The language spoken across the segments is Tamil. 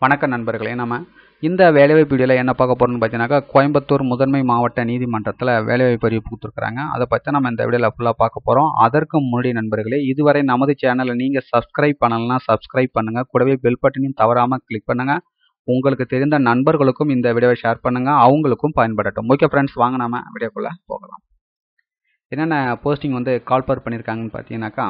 வணக்கம் நண்பர்களே நம்ம இந்த வேலைவாய்ப்பு வீடியோவில் என்ன பார்க்க போகிறோம்னு பார்த்தீங்கன்னாக்கா கோயம்புத்தூர் முதன்மை மாவட்ட நீதிமன்றத்தில் வேலைவாய்ப்பு அறிவிப்பு கொடுத்துருக்காங்க அதை பற்றி நம்ம இந்த வீடியோவில் ஃபுல்லாக பார்க்க போகிறோம் அதற்கு முன்னாடி நண்பர்களே இதுவரை நமது சேனலை நீங்கள் சப்ஸ்கிரைப் பண்ணலைன்னா சப்ஸ்கிரைப் பண்ணுங்கள் கூடவே பெல் பட்டனையும் தவறாமல் கிளிக் பண்ணுங்கள் உங்களுக்கு தெரிந்த நண்பர்களுக்கும் இந்த வீடியோவை ஷேர் பண்ணுங்கள் அவங்களுக்கும் பயன்படட்டும் ஓகே ஃப்ரெண்ட்ஸ் வாங்க நாம வீடியோக்குள்ளே போகலாம் என்னென்ன போஸ்டிங் வந்து கால்பர் பண்ணியிருக்காங்கன்னு பார்த்தீங்கன்னாக்கா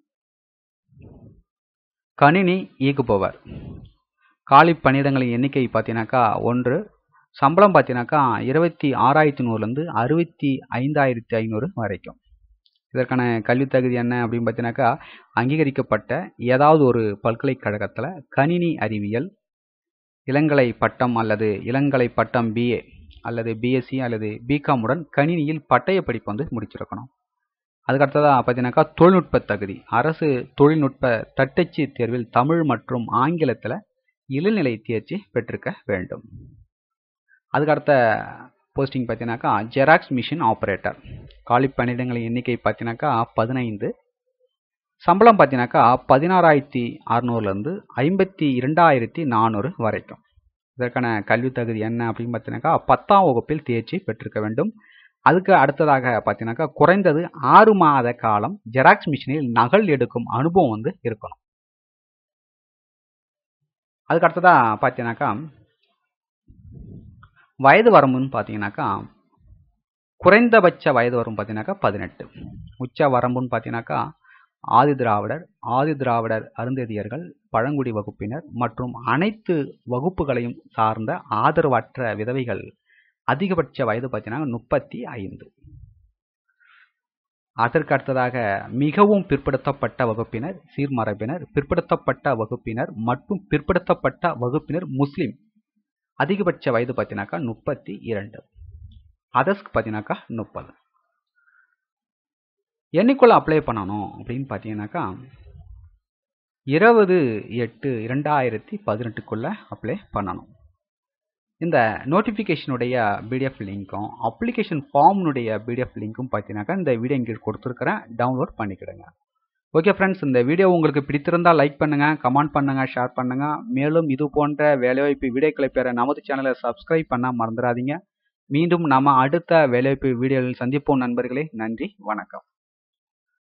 கணினி இயக்குபவர் காலி பணியிடங்களின் எண்ணிக்கை பார்த்தீங்கன்னாக்கா ஒன்று சம்பளம் பார்த்தீங்கன்னாக்கா இருபத்தி ஆறாயிரத்தி நூறுலேருந்து அறுபத்தி ஐந்தாயிரத்தி ஐநூறு வரைக்கும் இதற்கான கல்வி தகுதி என்ன அப்படின்னு பார்த்தீங்கன்னாக்கா அங்கீகரிக்கப்பட்ட ஏதாவது ஒரு பல்கலைக்கழகத்தில் கணினி அறிவியல் இளங்கலை பட்டம் அல்லது இளங்கலை பட்டம் பிஏ அல்லது பிஎஸ்சி அல்லது பிகாம் உடன் கணினியில் பட்டய படிப்பு வந்து முடிச்சிருக்கணும் அதுக்கடுத்ததாக பார்த்தீங்கன்னாக்கா தொழில்நுட்ப தகுதி அரசு தொழில்நுட்ப தட்டச்சு தேர்வில் தமிழ் மற்றும் ஆங்கிலத்தில் இளநிலை தேர்ச்சி பெற்றிருக்க வேண்டும் அதுக்கடுத்த போஸ்டிங் பார்த்தீங்கன்னாக்கா ஜெராக்ஸ் மிஷின் ஆப்ரேட்டர் காலி பணியிடங்களின் எண்ணிக்கை பார்த்தீங்கன்னாக்கா பதினைந்து சம்பளம் பார்த்தீங்கன்னாக்கா பதினாறாயிரத்தி அறநூறுலேருந்து ஐம்பத்தி இரண்டாயிரத்தி நானூறு வரைக்கும் இதற்கான கல்வி தகுதி என்ன அப்படின்னு பார்த்தீங்கன்னாக்கா பத்தாம் வகுப்பில் தேர்ச்சி பெற்றிருக்க வேண்டும் அதுக்கு அடுத்ததாக பார்த்தீங்கன்னாக்கா குறைந்தது ஆறு மாத காலம் ஜெராக்ஸ் மிஷினில் நகல் எடுக்கும் அனுபவம் வந்து இருக்கணும் அதுக்கு அடுத்ததாக பார்த்தீங்கன்னாக்கா வயது வரம்புன்னு பார்த்தீங்கன்னாக்கா குறைந்தபட்ச வயது வரும் பார்த்தீங்கன்னாக்கா பதினெட்டு உச்ச வரம்புன்னு பார்த்தீங்கன்னாக்கா ஆதி திராவிடர் ஆதி திராவிடர் அருந்ததியர்கள் பழங்குடி வகுப்பினர் மற்றும் அனைத்து வகுப்புகளையும் சார்ந்த ஆதரவற்ற விதவைகள் அதிகபட்ச வயது பார்த்தீங்கன்னா முப்பத்தி ஐந்து அதற்கு அடுத்ததாக மிகவும் பிற்படுத்தப்பட்ட வகுப்பினர் சீர்மரபினர் பிற்படுத்தப்பட்ட வகுப்பினர் மற்றும் பிற்படுத்தப்பட்ட வகுப்பினர் முஸ்லீம் அதிகபட்ச வயது பார்த்தீங்கன்னாக்கா முப்பத்தி இரண்டு அதர்ஸ்க்கு பார்த்தீங்கன்னாக்கா முப்பது என்னைக்குள்ள அப்ளை பண்ணணும் அப்படின்னு பார்த்தீங்கன்னாக்கா இருபது எட்டு இரண்டாயிரத்தி பதினெட்டுக்குள்ளே அப்ளை பண்ணணும் இந்த நோட்டிஃபிகேஷனுடைய பிடிஎஃப் லிங்க்கும் அப்ளிகேஷன் ஃபார்ம்னுடைய பிடிஎஃப் லிங்க்கும் பார்த்தீங்கன்னாக்கா இந்த வீடியோ இங்கே கொடுத்துருக்கிறேன் டவுன்லோட் பண்ணிக்கிடுங்க ஓகே ஃப்ரெண்ட்ஸ் இந்த வீடியோ உங்களுக்கு பிடித்திருந்தால் லைக் பண்ணுங்கள் கமெண்ட் பண்ணுங்கள் ஷேர் பண்ணுங்கள் மேலும் இது போன்ற வேலைவாய்ப்பு வீடியோக்களை பெற நமது சேனலை சப்ஸ்கிரைப் பண்ண மறந்துடாதீங்க மீண்டும் நம்ம அடுத்த வேலைவாய்ப்பு வீடியோவில் சந்திப்போம் நண்பர்களே நன்றி வணக்கம்